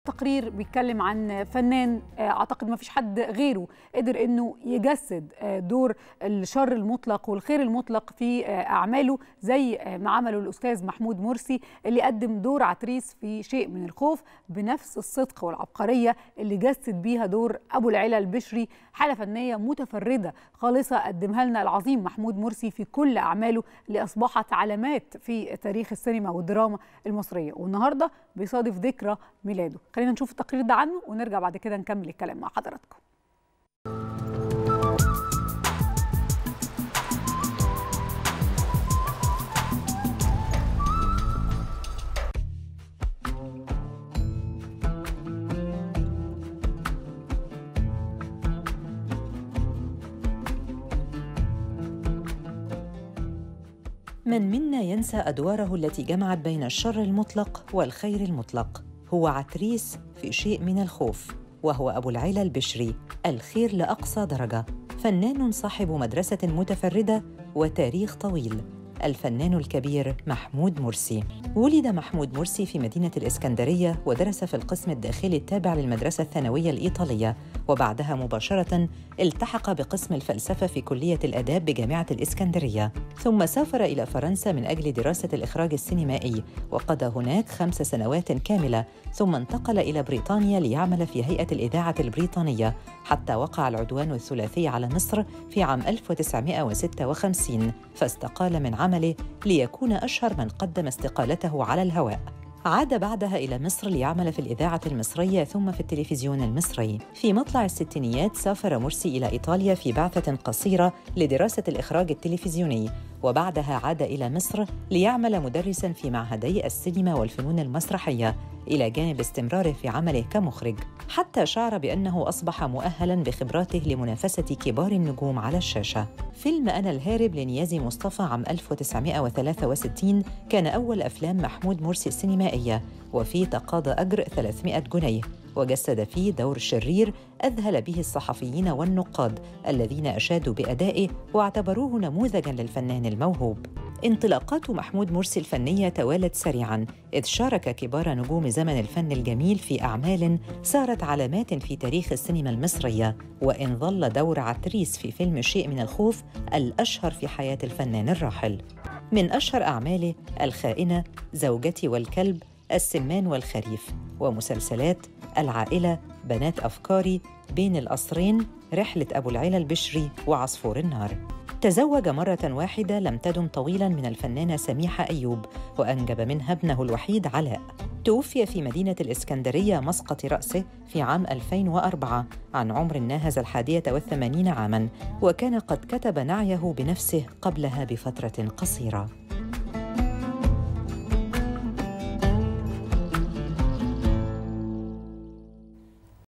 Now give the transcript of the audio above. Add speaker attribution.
Speaker 1: تقرير بيتكلم عن فنان اعتقد ما فيش حد غيره قدر انه يجسد دور الشر المطلق والخير المطلق في اعماله زي ما عمله الاستاذ محمود مرسي اللي قدم دور عتريس في شيء من الخوف بنفس الصدق والعبقريه اللي جسد بيها دور ابو العلا البشري حاله فنيه متفرده خالصه قدمها لنا العظيم محمود مرسي في كل اعماله اللي اصبحت علامات في تاريخ السينما والدراما المصريه والنهارده بيصادف ذكرى ميلاده خلينا نشوف التقرير ده عنه ونرجع بعد كده نكمل الكلام مع حضراتكم
Speaker 2: من منا ينسى أدواره التي جمعت بين الشر المطلق والخير المطلق هو عتريس في شيء من الخوف وهو أبو العلا البشري الخير لأقصى درجة فنان صاحب مدرسة متفردة وتاريخ طويل الفنان الكبير محمود مرسي ولد محمود مرسي في مدينة الإسكندرية ودرس في القسم الداخلي التابع للمدرسة الثانوية الإيطالية وبعدها مباشرة التحق بقسم الفلسفة في كلية الآداب بجامعة الإسكندرية ثم سافر إلى فرنسا من أجل دراسة الإخراج السينمائي وقضى هناك خمس سنوات كاملة ثم انتقل إلى بريطانيا ليعمل في هيئة الإذاعة البريطانية حتى وقع العدوان الثلاثي على مصر في عام 1956 فاستقال من عمله ليكون أشهر من قدم استقالته على الهواء عاد بعدها إلى مصر ليعمل في الإذاعة المصرية ثم في التلفزيون المصري. في مطلع الستينيات سافر مرسي إلى إيطاليا في بعثة قصيرة لدراسة الإخراج التلفزيوني، وبعدها عاد إلى مصر ليعمل مدرساً في معهدي السينما والفنون المسرحية، إلى جانب استمراره في عمله كمخرج، حتى شعر بأنه أصبح مؤهلاً بخبراته لمنافسة كبار النجوم على الشاشة. فيلم أنا الهارب لنيازي مصطفى عام 1963 كان أول أفلام محمود مرسي السينمائية وفيه تقاضى أجر 300 جنيه وجسد فيه دور شرير أذهل به الصحفيين والنقاد الذين أشادوا بأدائه واعتبروه نموذجاً للفنان الموهوب انطلاقات محمود مرسي الفنية توالت سريعاً إذ شارك كبار نجوم زمن الفن الجميل في أعمال صارت علامات في تاريخ السينما المصرية وإن ظل دور عتريس في فيلم شيء من الخوف الأشهر في حياة الفنان الراحل من أشهر أعماله الخائنة زوجتي والكلب السمان والخريف ومسلسلات العائلة بنات أفكاري بين القصرين رحلة أبو العلا البشري وعصفور النار تزوج مرة واحدة لم تدم طويلا من الفنانة سميحة أيوب وأنجب منها ابنه الوحيد علاء توفي في مدينة الإسكندرية مسقط رأسه في عام 2004 عن عمر ناهز الحادية والثمانين عاماً وكان قد كتب نعيه بنفسه قبلها بفترة قصيرة